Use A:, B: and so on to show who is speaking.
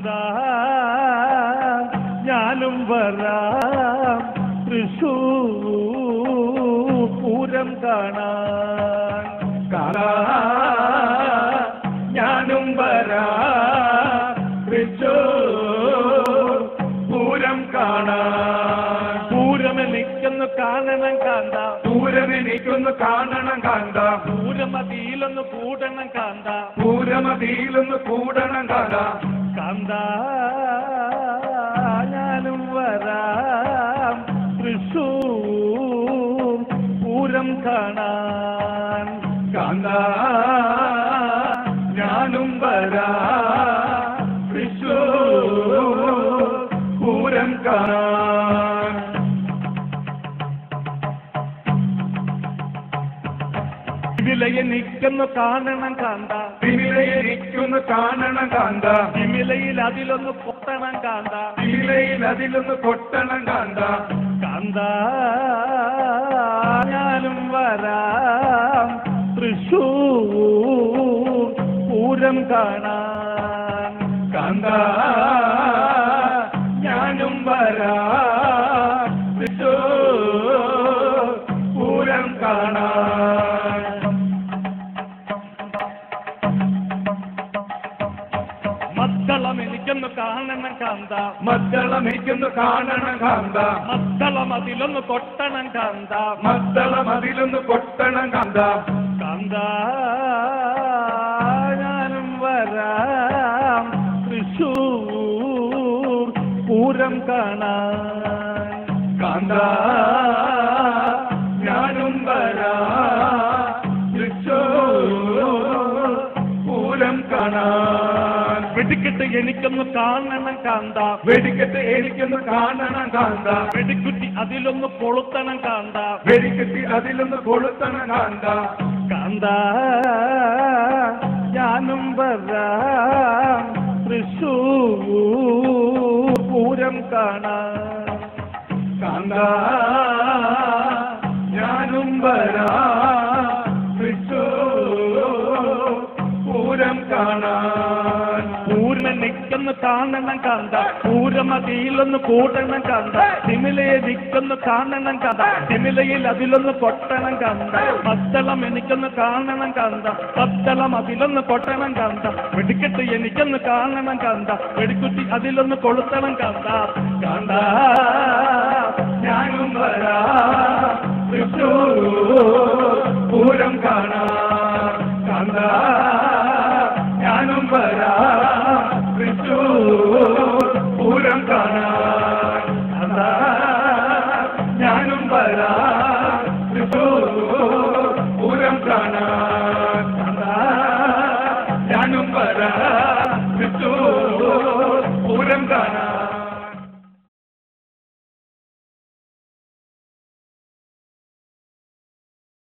A: കാന്ത ഞാനും വരാം തൃശൂർ പൂരം കാണാൻ
B: കാല ഞാനും വരാം തൃശൂർ പൂരം കാണാൻ
A: പൂരം എനിക്കൊന്ന് കാണണം കാന്ത
B: പൂരം എനിക്കൊന്ന് കാണണം കാന്ത
A: പൂരമതിയിലൊന്ന് കൂടണം കാന്ത
B: പൂരമതിയിലൊന്ന് കൂടണം കാന്ത
A: കാന്ത ഞാനും വരാം തൃശൂർ പൂരം കാണാൻ
B: കാന്ത ഞാനും വരാം തൃശൂർ പൂരം കാണാൻ
A: വിലയെ നിൽക്കുന്നു കാണണം കാന്ത
B: വിമിലയിരിക്കുന്നു കാണണം കാന്ത
A: വിമിലയിൽ അതിലൊന്ന് പൊട്ടണം കാന്ത
B: വിമിലയിൽ അതിലൊന്ന് കൊട്ടണം കാന്ത
A: കാന്ത ഞാനും വരാം തൃശൂർ പൂരം കാണാൻ
B: കാന്ത ഞാനും വരാം തൃശൂർ പൂരം കാണാൻ
A: മദ്ദളം എനിക്കൊന്ന് കാണണം കാന്ത
B: മദ്ദളമേക്കൊന്ന് കാണണം കാന്ത
A: മദ്ദളം അതിലൊന്ന് കൊട്ടണം കാന്ത
B: മദ്ദളം അതിലൊന്ന് കൊട്ടണം കാന്ത
A: കാന്ത ഞാനും വരാം തൃശൂർ പൂരം കാണാൻ
B: കാന്ത ഞാനും വരാം തൃശൂർ പൂരം കാണാൻ
A: വെടിക്കെട്ട് എനിക്കൊന്ന് കാണണം കാന്ത
B: വെടിക്കെട്ട് എനിക്കൊന്ന് കാണണം കാന്ത
A: വെടിക്കുറ്റി അതിലൊന്ന് കൊളുത്തണം കാന്ത
B: വെടിക്കെട്ടി അതിലൊന്ന് കൊളുത്തണം കാന്ത
A: കാന്ത ഞാനും വരാം തൃശൂർ പൂരം കാണാൻ
B: കാന്ത ഞാനും വരാം തൃശൂർ പൂരം കാണാൻ
A: പൂർണ്ണ നിൽക്കുന്ന കാണണം കാന്ത പൂരമതിയിലൊന്ന് കൂട്ടണം കാന്ത തിമിലയെ നിൽക്കുന്ന കാണണം കാന്ത തിമിലയിൽ അതിലൊന്ന് കൊട്ടണം കാന്ത പത്തളം എനിക്കൊന്ന് കാണണം കാന്ത പത്തളം അതിലൊന്ന് കൊട്ടണം കാന്ത വെടിക്കെട്ട് എനിക്കൊന്ന് കാണണം കാന്ത വെടിക്കുട്ടി അതിലൊന്ന് കൊളുത്തണം കാന്ത കാന്ത
B: ഞാനും വരാം തൃശൂർ പൂരം കാണാൻ കാന്ത ഞാനും വരാം തൃശൂർ പൂരം കാണാൻ കാന്ത ഞാനും വരാം തൃശൂർ പൂരം കാണാൻ കാന്ത ഞാനും വരാം തൃശൂർ